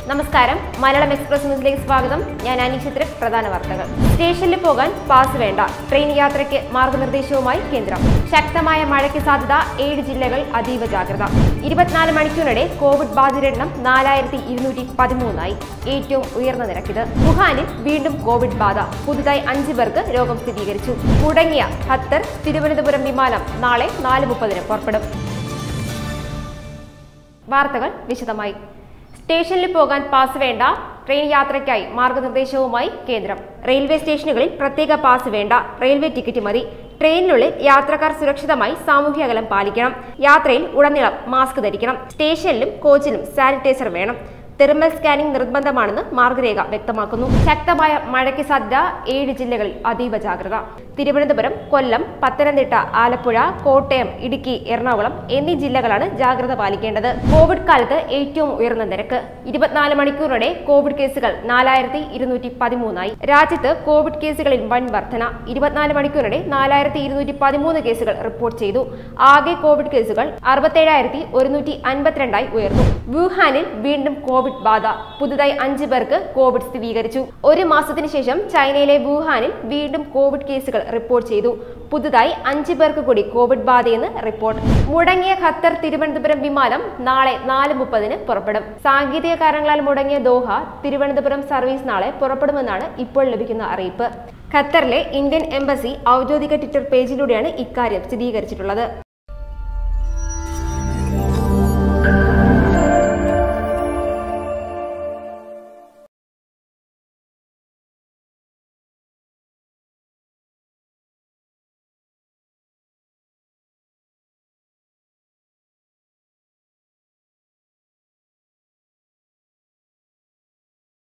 നമസ്കാരം മലയാളം എക്സ്പ്രസ് ന്യൂസിലേക്ക് സ്വാഗതം ഞാൻ അനീഷിത്ര പ്രധാന വാർത്തകൾ സ്റ്റേഷനിൽ പോകാൻ പാസ് വേണ്ട ട്രെയിൻ യാത്രയ്ക്ക് മാർഗനിർദ്ദേശവുമായി കേന്ദ്രം ശക്തമായ മഴയ്ക്ക് സാധ്യത ഏഴ് ജില്ലകൾ അതീവ ജാഗ്രത ഇരുപത്തിനാല് മണിക്കൂറിനിടെ കോവിഡ് ബാധിതരുടെ എണ്ണം നാലായിരത്തി ഇരുന്നൂറ്റി പതിമൂന്നായി ഏറ്റവും ഉയർന്ന നിരക്കിത് വുഹാനിൽ വീണ്ടും കോവിഡ് ബാധ പുതുതായി അഞ്ച് പേർക്ക് രോഗം സ്ഥിരീകരിച്ചു മുടങ്ങിയ ഖത്തർ തിരുവനന്തപുരം വിമാനം നാളെ നാല് മുപ്പതിന് പുറപ്പെടും വാർത്തകൾ വിശദമായി സ്റ്റേഷനിൽ പോകാൻ പാസ് വേണ്ട ട്രെയിൻ യാത്രയ്ക്കായി മാർഗനിർദ്ദേശവുമായി കേന്ദ്രം റെയിൽവേ സ്റ്റേഷനുകളിൽ പ്രത്യേക പാസ് വേണ്ട റെയിൽവേ ടിക്കറ്റ് മതി ട്രെയിനിനുള്ളിൽ യാത്രക്കാർ സുരക്ഷിതമായി സാമൂഹ്യ അകലം പാലിക്കണം യാത്രയിൽ ഉടനീളം മാസ്ക് ധരിക്കണം സ്റ്റേഷനിലും കോച്ചിലും സാനിറ്റൈസർ വേണം തെർമൽ സ്കാനിംഗ് നിർബന്ധമാണെന്ന് മാർഗരേഖ വ്യക്തമാക്കുന്നു ശക്തമായ മഴയ്ക്ക് സാധ്യത ഏഴ് ജില്ലകളിൽ അതീവ ജാഗ്രത തിരുവനന്തപുരം കൊല്ലം പത്തനംതിട്ട ആലപ്പുഴ കോട്ടയം ഇടുക്കി എറണാകുളം എന്നീ ജില്ലകളാണ് ജാഗ്രത പാലിക്കേണ്ടത് കോവിഡ് കാലത്ത് ഏറ്റവും ഉയർന്ന നിരക്ക് ഇരുപത്തിനാല് മണിക്കൂറിനിടെ കോവിഡ് കേസുകൾ നാലായിരത്തി ഇരുന്നൂറ്റി പതിമൂന്നായി രാജ്യത്ത് കോവിഡ് കേസുകളിൽ വൻ വർധന ഇരുപത്തിനാല് മണിക്കൂറിനിടെ നാലായിരത്തി ഇരുന്നൂറ്റി പതിമൂന്ന് കേസുകൾ റിപ്പോർട്ട് ചെയ്തു ആകെ കോവിഡ് കേസുകൾ അറുപത്തേഴായിരത്തി ഒരുന്നൂറ്റി അൻപത്തിരണ്ടായി ഉയർന്നു വുഹാനിൽ വീണ്ടും കോവിഡ് ബാധ പുതുതായി അഞ്ച് പേർക്ക് കോവിഡ് സ്ഥിരീകരിച്ചു ഒരു മാസത്തിന് ശേഷം ചൈനയിലെ വുഹാനിൽ വീണ്ടും കോവിഡ് കേസുകൾ റിപ്പോർട്ട് ചെയ്തു പുതുതായി അഞ്ച് പേർക്ക് കൂടി കോവിഡ് ബാധയെന്ന് റിപ്പോർട്ട് മുടങ്ങിയ ഖത്തർ തിരുവനന്തപുരം വിമാനം നാളെ നാല് മുപ്പതിന് പുറപ്പെടും സാങ്കേതിക കാരണങ്ങളാൽ മുടങ്ങിയ ദോഹ തിരുവനന്തപുരം സർവീസ് നാളെ പുറപ്പെടുമെന്നാണ് ഇപ്പോൾ ലഭിക്കുന്ന അറിയിപ്പ് ഖത്തറിലെ ഇന്ത്യൻ എംബസി ഔദ്യോഗിക ട്വിറ്റർ പേജിലൂടെയാണ് ഇക്കാര്യം സ്ഥിരീകരിച്ചിട്ടുള്ളത്